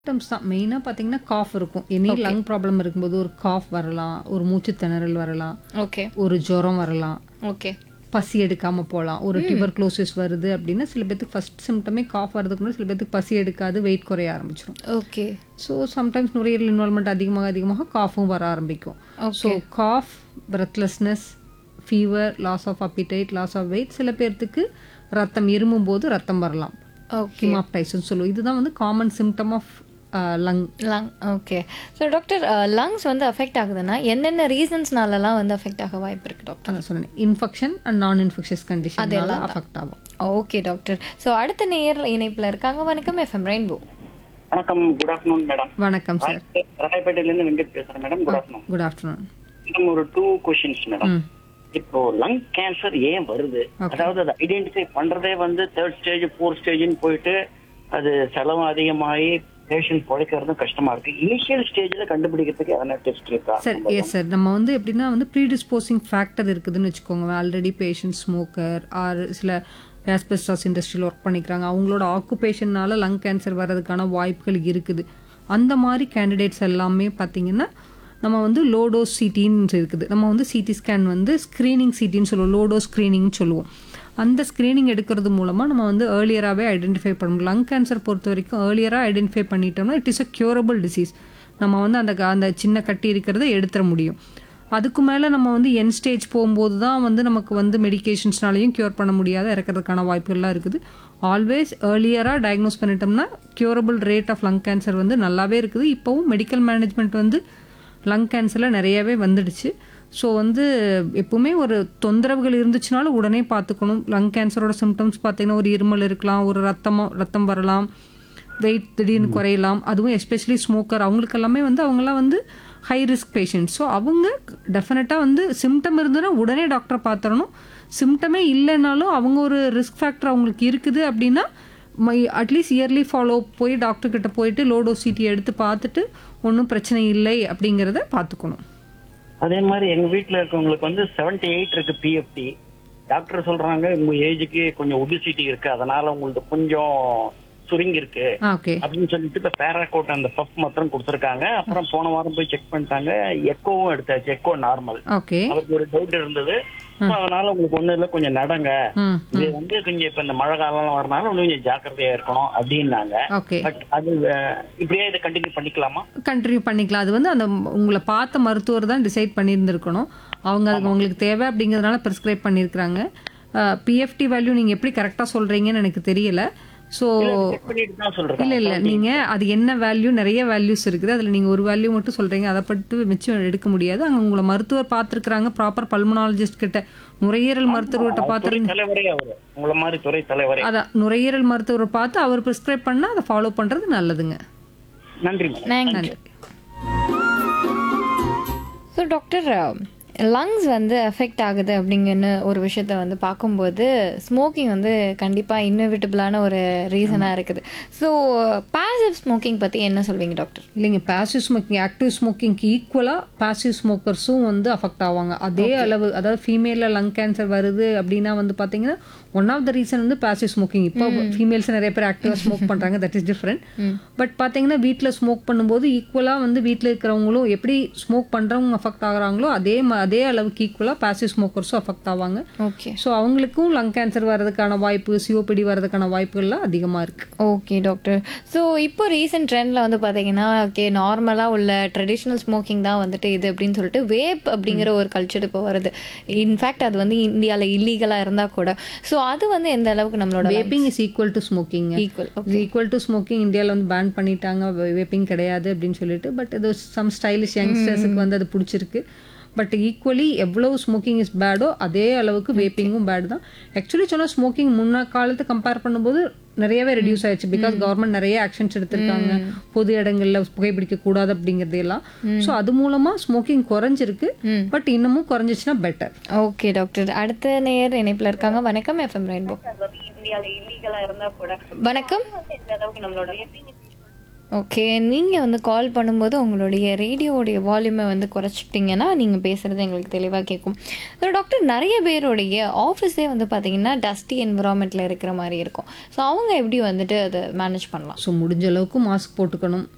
symptoms தான் மெயினாக பார்த்தீங்கன்னா காஃப் இருக்கும் எனி லங் ப்ராப்ளம் இருக்கும்போது ஒரு காஃப் வரலாம் ஒரு மூச்சு திணறல் வரலாம் ஓகே ஒரு ஜுரம் வரலாம் ஓகே பசி எடுக்காம போகலாம் ஒரு டியூபர் க்ளோசிஸ் வருது அப்படின்னா சில பேத்துக்கு ஃபர்ஸ்ட் சிம்டமே காஃப் வரதுக்கு முன்னாடி சில பேத்துக்கு பசி எடுக்காது வெயிட் குறைய ஆரம்பிச்சிடும் ஓகே ஸோ சம்டைம்ஸ் நுரையீரல் இன்வால்மெண்ட் அதிகமாக அதிகமாக காஃபும் வர ஆரம்பிக்கும் so cough breathlessness fever loss of appetite loss of weight சில பேர்த்துக்கு ரத்தம் இருமும் போது ரத்தம் வரலாம் ஓகே ஹிமாப்டைசன் சொல்லுவோம் இதுதான் வந்து common symptom of lung lung okay so doctor lungs வந்து அஃபெக்ட் ஆகுதுன்னா என்னென்ன ரீசன்ஸ்னாலலாம் வந்து அஃபெக்ட் ஆக வாய்ப்பு இருக்கு டாக்டர் அதான் சொன்னேன் இன்ஃபெக்ஷன் அண்ட் நான் இன்ஃபெக்ஷஸ் கண்டிஷனால அஃபெக்ட் ஆகும் ஓகே டாக்டர் ஸோ அடுத்த நேர் இணைப்பில் இருக்காங்க வணக்கம் எஃப்எம் ரெயின்போ வணக்கம் குட் ஆஃப்டர்நூன் மேடம் வணக்கம் சார் ராயப்பேட்டையிலேருந்து வெங்கட் பேசுறேன் madam good afternoon good afternoon madam ஒரு டூ கொஷின்ஸ் மேடம் ம் இப்போ லங் கேன்சர் ஏன் வருது அதாவது அதை ஐடென்டிஃபை பண்றதே வந்து தேர்ட் ஸ்டேஜ் ஃபோர்த் ஸ்டேஜ்னு போயிட்டு அது செலவு அதிகமாகி பேஷண்ட் பிழைக்கிறதும் கஷ்டமா இருக்கு இனிஷியல் ஸ்டேஜ்ல கண்டுபிடிக்கிறதுக்கு எதனா டெஸ்ட் இருக்கா சார் எஸ் சார் நம்ம வந்து எப்படின்னா வந்து ப்ரீடிஸ்போசிங் ஃபேக்டர் இருக்குதுன்னு வச்சுக்கோங்க ஆல்ரெடி பேஷண்ட் ஸ்மோக்கர் ஆர் சில ஆஸ்பெஸ்டாஸ் இண்டஸ்ட்ரியில் ஒர்க் பண்ணிக்கிறாங்க அவங்களோட ஆக்குபேஷன்னால லங் கேன்சர் வர்றதுக்கான வாய்ப்புகள் இருக்குது அந்த மாதிரி கேண்டிடேட்ஸ் எல்லாமே பார்த்தீங்கன்னா நம்ம வந்து லோடோஸ் சிட்டின்னு இருக்குது நம்ம வந்து சிடி ஸ்கேன் வந்து ஸ்க்ரீனிங் சிட்டின்னு சொல்லுவோம் லோடோ ஸ்க்ரீனிங் சொல்லுவோம் அந்த ஸ்க்ரீனிங் எடுக்கிறது மூலமாக நம்ம வந்து ஏர்லியராகவே ஐடென்டிஃபை பண்ணணும் லங் கேன்சர் பொறுத்த வரைக்கும் ஏர்லியராக ஐடென்டிஃபை பண்ணிட்டோம்னா it is a curable disease நம்ம வந்து அந்த க- அந்த சின்ன கட்டி இருக்கிறத எடுத்துட முடியும் அதுக்கு மேலே நம்ம வந்து என் ஸ்டேஜ் போகும்போது தான் வந்து நமக்கு வந்து மெடிகேஷன்ஸ்னாலையும் க்யூர் பண்ண முடியாத இறக்கிறதுக்கான வாய்ப்புகள்லாம் இருக்குது ஆல்வேஸ் ஏர்லியராக டயக்னோஸ் பண்ணிட்டோம்னா curable rate of lung cancer வந்து நல்லாவே இருக்குது இப்போவும் மெடிக்கல் மேனேஜ்மெண்ட் வந்து லங் கேன்சரில் நிறையவே வந்துடுச்சு ஸோ வந்து எப்பவுமே ஒரு தொந்தரவுகள் இருந்துச்சுனாலும் உடனே பார்த்துக்கணும் லங் கேன்சரோட சிம்டம்ஸ் பார்த்தீங்கன்னா ஒரு இருமல் இருக்கலாம் ஒரு ரத்தமோ ரத்தம் வரலாம் வெயிட் திடீர்னு குறையலாம் அதுவும் எஸ்பெஷலி ஸ்மோக்கர் அவங்களுக்கு எல்லாமே வந்து அவங்களாம் வந்து ஹை ரிஸ்க் பேஷண்ட் ஸோ அவங்க டெஃபினட்டாக வந்து சிம்டம் இருந்ததுன்னா உடனே டாக்டரை பார்த்துடணும் சிம்டமே இல்லைனாலும் அவங்க ஒரு ரிஸ்க் ஃபேக்டர் அவங்களுக்கு இருக்குது அப்படின்னா அட்லீஸ்ட் இயர்லி ஃபாலோ போய் டாக்டர் கிட்ட போயிட்டு லோடோ சிட்டி எடுத்து பார்த்துட்டு ஒன்றும் பிரச்சனை இல்லை அப்படிங்கிறத பார்த்துக்கணும் அதே மாதிரி எங்க வீட்ல இருக்கவங்களுக்கு வந்து 78 எயிட் இருக்கு பிஎஃப்டி டாக்டர் சொல்றாங்க உங்க ஏஜுக்கு கொஞ்சம் ஒபிசிட்டி இருக்கு அதனால உங்களுக்கு கொஞ்சம் சுருங்கி இருக்கு ஆ ஓகே அப்படின்னு சொல்லிட்டு இப்ப பேராகோட் அந்த பஃப் மாத்திரம் கொடுத்துருக்காங்க அப்புறம் போன வாரம் போய் செக் பண்ணிட்டாங்க எக்கோவும் எடுத்தாச்சு எக்கோ நார்மல் ஓகே அவருக்கு ஒரு டவுட் இருந்தது So, அதனால உங்களுக்கு ஒண்ணு இல்ல கொஞ்சம் நடங்க ம் இது வந்து கொஞ்சம் இப்ப இந்த மழை காலம் வரனால இன்னும் கொஞ்சம் ஜாக்கிரதையா இருக்கணும் அப்படின்னாங்க ஓகே பட் அது அஹ், இப்படியே இதை கண்டினியூ பண்ணிக்கலாமா கண்டினியூ பண்ணிக்கலாம் அது வந்து அந்த உங்களை பார்த்த மருத்துவர் தான் டிசைட் பண்ணியிருந்திருக்கணும் அவங்க அதுக்கு உங்களுக்கு தேவை அப்படிங்கிறதுனால ப்ரிஸ்கிரைப் பண்ணியிருக்கிறாங்க பிஎஃப்டி வேல்யூ நீங்கள் எப்படி கரெக்டாக சொல்கிறீங்கன்னு எனக்கு தெரியல ஸோ செக் பண்ணிட்டு தான் சொல்றேன் இல்லை இல்லை நீங்கள் அது என்ன வேல்யூ நிறைய வேல்யூஸ் இருக்குது அதில் நீங்கள் ஒரு வேல்யூ மட்டும் சொல்கிறீங்க அதை பட்டு மிச்சம் எடுக்க முடியாது அங்கே உங்களை மருத்துவர் பார்த்துருக்குறாங்க ப்ராப்பர் பல்மனாலஜிஸ்ட் கிட்ட நுரையீரல் மருத்துவர்கிட்ட துறை பார்த்துருங்க தலைவரே அவரு உங்களை மாதிரி துறை தலைவரே அதான் நுரையீரல் மருத்துவரை பார்த்து அவர் ப்ரிஸ்கிரைப் பண்ணால் அதை ஃபாலோ பண்ணுறது நல்லதுங்க நன்றி மேடம் நன்றி ஸோ டாக்டர் லங்ஸ் வந்து அஃபெக்ட் ஆகுது அப்படிங்கன்னு ஒரு விஷயத்த வந்து பார்க்கும்போது ஸ்மோக்கிங் வந்து கண்டிப்பாக இன்னோவேட்டபிளான ஒரு ரீசனாக இருக்குது ஸோ பாசிவ் ஸ்மோக்கிங் பற்றி என்ன சொல்வீங்க டாக்டர் இல்லைங்க பாசிவ் ஸ்மோக்கிங் ஆக்டிவ் ஸ்மோக்கிங்க்கு ஈக்குவலாக பாசிவ் ஸ்மோக்கர்ஸும் வந்து அஃபெக்ட் ஆவாங்க அதே அளவு அதாவது ஃபீமேலில் லங் கேன்சர் வருது அப்படின்னா வந்து பார்த்தீங்கன்னா ஒன் ஆஃப் த ரீசன் வந்து பாசிவ் ஸ்மோக்கிங் இப்போ ஃபீமேல்ஸ் நிறைய பேர் ஆக்டிவாக ஸ்மோக் பண்ணுறாங்க தட் இஸ் டிஃப்ரெண்ட் பட் பார்த்தீங்கன்னா வீட்டில் ஸ்மோக் பண்ணும்போது ஈக்குவலாக வந்து வீட்டில் இருக்கிறவங்களும் எப்படி ஸ்மோக் பண்ணுறவங்க அஃபெக்ட் ஆகுறாங்களோ அதே ம- அதே அளவுக்கு ஈக்குவலாக பாசிவ் ஸ்மோக்கர்ஸும் அஃபெக்ட் ஆவாங்க ஓகே ஸோ அவங்களுக்கும் லங் கேன்சர் வர்றதுக்கான வாய்ப்பு சிஓபிடி வர்றதுக்கான வாய்ப்புகள்லாம் அதிகமாக இருக்குது ஓகே டாக்டர் ஸோ இப்போ ரீசெண்ட் ட்ரெண்டில் வந்து பார்த்தீங்கன்னா ஓகே நார்மலாக உள்ள ட்ரெடிஷ்னல் ஸ்மோக்கிங் தான் வந்துட்டு இது அப்படின்னு சொல்லிட்டு வேப் அப்படிங்கிற ஒரு கல்ச்சர் இப்போ வருது இன்ஃபேக்ட் அது வந்து இந்தியாவில் இல்லீகலாக இருந்தால் கூட ஸோ அது வந்து எந்த அளவுக்கு நம்மளோட vaping is equal to smoking equal equal to smoking இந்தியாவில் வந்து பேன் பண்ணிட்டாங்க வேப்பிங் கிடையாது அப்படின்னு சொல்லிட்டு பட் இது சம் ஸ்டைலிஷ் யங்ஸ்டர்ஸுக்கு வந்து அது பிடிச்சிருக்கு பட் ஈக்குவலி எவ்வளவு ஸ்மோக்கிங் இஸ் பேடோ அதே அளவுக்கு வேப்பிங்கும் பேட் தான் ஆக்சுவலி சொன்னால் ஸ்மோக்கிங் முன்ன காலத்தை கம்பேர் பண்ணும்போது நிறையவே ரெடியூஸ் ஆயிடுச்சு பிகாஸ் கவர்மெண்ட் நிறைய ஆக்ஷன்ஸ் எடுத்திருக்காங்க பொது இடங்கள்ல புகைப்பிடிக்க கூடாது அப்படிங்கறதெல்லாம் ஸோ அது மூலமா ஸ்மோக்கிங் குறைஞ்சிருக்கு பட் இன்னமும் குறைஞ்சிச்சுன்னா பெட்டர் ஓகே டாக்டர் அடுத்த நேர் இணைப்பில் இருக்காங்க வணக்கம் எஃப்எம் ரெயின்போ இந்தியால இல்லீகலா இருந்தா கூட வணக்கம் இந்த அளவுக்கு நம்மளோட ஓகே நீங்கள் வந்து கால் பண்ணும்போது உங்களுடைய ரேடியோவுடைய வால்யூமை வந்து குறைச்சிக்கிட்டிங்கன்னா நீங்கள் பேசுகிறது எங்களுக்கு தெளிவாக கேட்கும் ஸோ டாக்டர் நிறைய பேருடைய ஆஃபீஸே வந்து பார்த்தீங்கன்னா டஸ்டி என்விரான்மெண்ட்டில் இருக்கிற மாதிரி இருக்கும் ஸோ அவங்க எப்படி வந்துட்டு அதை மேனேஜ் பண்ணலாம் ஸோ முடிஞ்ச அளவுக்கு மாஸ்க் போட்டுக்கணும்